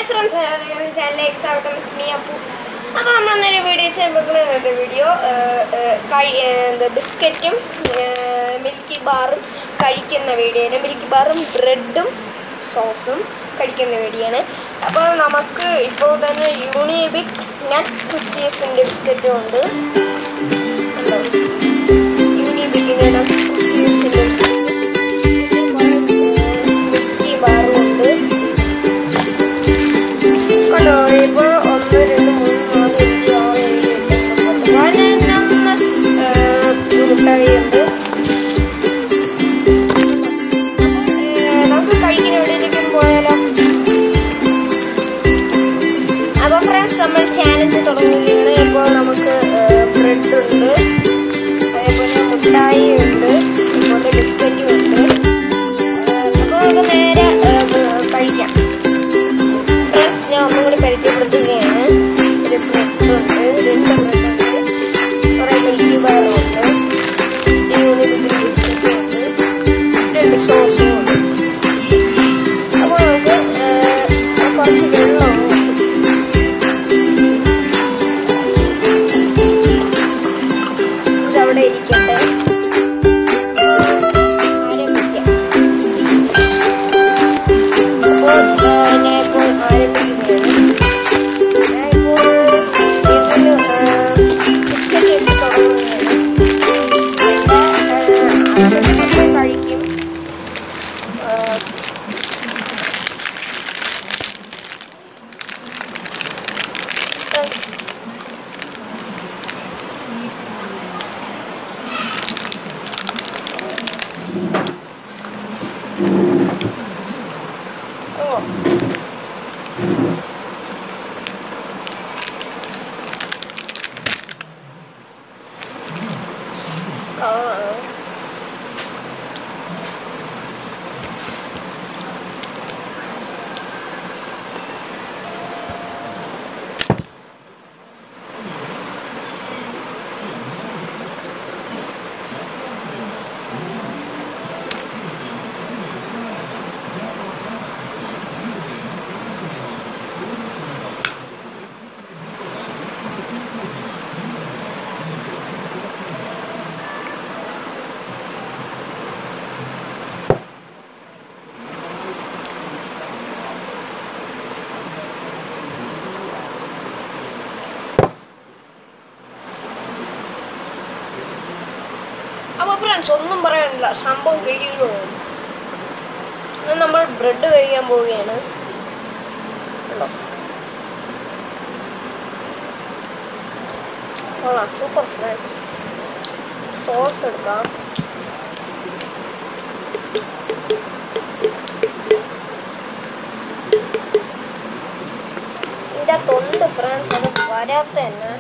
Hi friends ചാനലിലേക്ക് സ്വാഗതം it's me Appu അപ്പോൾ നമ്മൾ ഇന്നൊരു വീഡിയോ ചെയ്യുമ്പോൾ വീഡിയോ കഴി എന്താ ബിസ്ക്കറ്റും മിൽക്കി ബാറും കഴിക്കുന്ന വീഡിയോയാണ് മിൽക്കി ബാറും ബ്രെഡും സോസും കഴിക്കുന്ന വീഡിയോയാണ് അപ്പോൾ നമുക്ക് ഇപ്പോൾ തന്നെ യൂണിബിക് നട്ട് കുക്കീസിൻ്റെ ബിസ്ക്കറ്റും ഉണ്ട് കണ്ടോ? യൂണിബിക്കിൻ്റെ നട്ട് കുക്കീസിൻ്റെ മിൽക്കി ബാറും ഉണ്ട് കണ്ടോ ഇപ്പോൾ ഒന്ന് രണ്ട് മൂന്ന് നാല് അഞ്ച് ആറ് ഏഴ് എട്ട് ഒമ്പത് പതിനൊന്ന് ഏഹ്, മുട്ടായിയുണ്ട് ഏഹ്, നമുക്ക് കഴിക്കുന്ന എവിടെയെങ്കിലും പോയാലോ അപ്പോൾ ഫ്രണ്ട്സ് നമ്മൾ ചാലഞ്ച് തുടങ്ങുകയാണ് ഇപ്പോൾ നമുക്ക് ബ്രെഡ് ഉണ്ട് അതേപോലെ മുട്ടായി ഉണ്ട് അതുപോലെ ബിസ്ക്കറ്റും ഉണ്ട് അപ്പോൾ നമുക്ക് നേരെ ഏഹ്, കഴിക്കാം ഫ്രണ്ട്സ് ഞാൻ ഒന്നും കൂടി പരിചയപ്പെടുത്തുകയാണ് ഇത് ബ്രെഡുണ്ട് രണ്ട് ബ്രെഡുണ്ട് കുറേ മിൽക്കി ബാറും ഉണ്ട് യൂണിബിക്കിൻ്റെ ബിസ്ക്കറ്റും ഉണ്ട് രണ്ട് സോസും ഉണ്ട് അപ്പോൾ നമുക്ക് ഏഹ്, കുറച്ച് വെള്ളവും ഇതവിടെ ഇരിക്കട്ടെ ആരംഭിക്കാം അപ്പോൾ ഏഹ്, ഞാൻ ഇപ്പോൾ ആരംഭിക്കുകയാണ് ഞാനിപ്പോൾ ഇതിന് ഏഹ്, ബിസ്ക്കറ്റ് ഇട്ട് തുടങ്ങുകയാണ് ഏഹ്, അച്ഛൻ കഴിക്കും ഏഹ്, ഓ കാണാം അപ്പൊ ഫ്രണ്ട്സ് ഒന്നും പറയാനില്ല സംഭവം കഴിക്കുന്നു ഇന്ന് നമ്മൾ ബ്രെഡ് കഴിക്കാൻ പോവുകയാണ് കണ്ടോ കൊള്ളാം സൂപ്പർ ഫ്രണ്ട്സ് സോസ് എടുക്കാം ഇതിൻ്റെ തൊണ്ട് ഫ്രണ്ട്സ് അത് വരാത്ത തന്നെ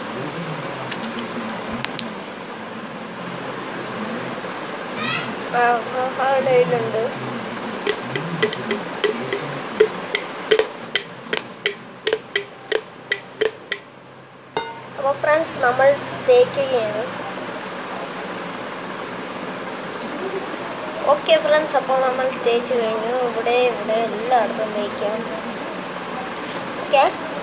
കയ്യിലുണ്ട് അപ്പോൾ ഫ്രണ്ട്സ് നമ്മൾ തേക്കുകയാണ് ഓക്കെ ഫ്രണ്ട്സ് അപ്പോൾ നമ്മൾ തേച്ച് കഴിഞ്ഞു ഇവിടെ ഇവിടെ എല്ലായിടത്തും തേക്കാം ഓക്കെ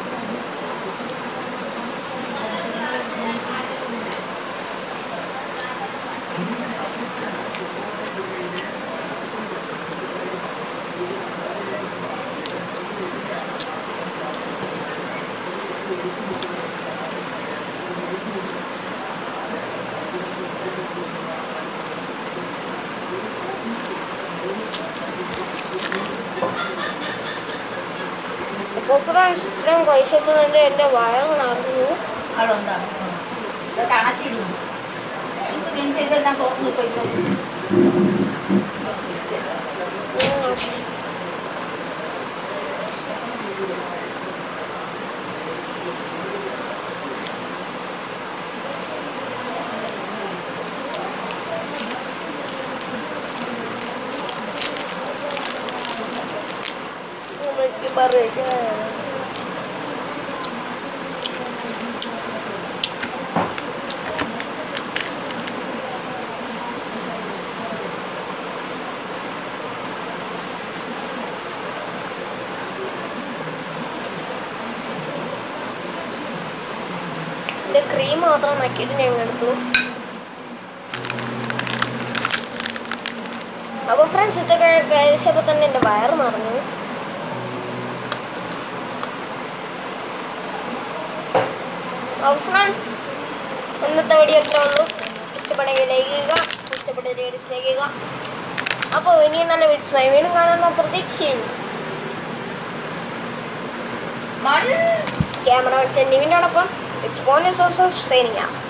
അപ്പോൾ ഫ്രണ്ട്സ് ഇത്രയും കഴിച്ചപ്പോൾ തന്നെ എൻ്റെ വയറ് നിറഞ്ഞു അതുണ്ടാ ഇതൊക്കെ അണച്ചിടുന്നു എനിക്ക് ഇതെല്ലാം തുറന്നു കഴിഞ്ഞു എനിക്ക് പറയുക ക്രീം മാത്രം നക്കിയിട്ട് ഞങ്ങൾ എടുത്തു അപ്പൊ ഫ്രണ്ട്സ് ഇതൊക്കെ കഴിച്ചപ്പോൾ തന്നെ എൻ്റെ വയറ് നിറഞ്ഞു അപ്പോൾ ഫ്രണ്ട്സ് ഇന്നത്തെ വീഡിയോ എത്ര ഉള്ളൂ ഇഷ്ടപ്പെടുമെങ്കിൽ ലൈക്ക് ചെയ്യുക ഇഷ്ടപ്പെട്ടെങ്കിൽ ഡിസ്ലൈക്ക് ചെയ്യുക അപ്പോൾ ഇനിയും നല്ല വീഡിയോസുമായി വീണ്ടും കാണാനുള്ള പ്രതീക്ഷയും മൺ ക്യാമറ വെച്ച നിവിനോടൊപ്പം it's morning source of signing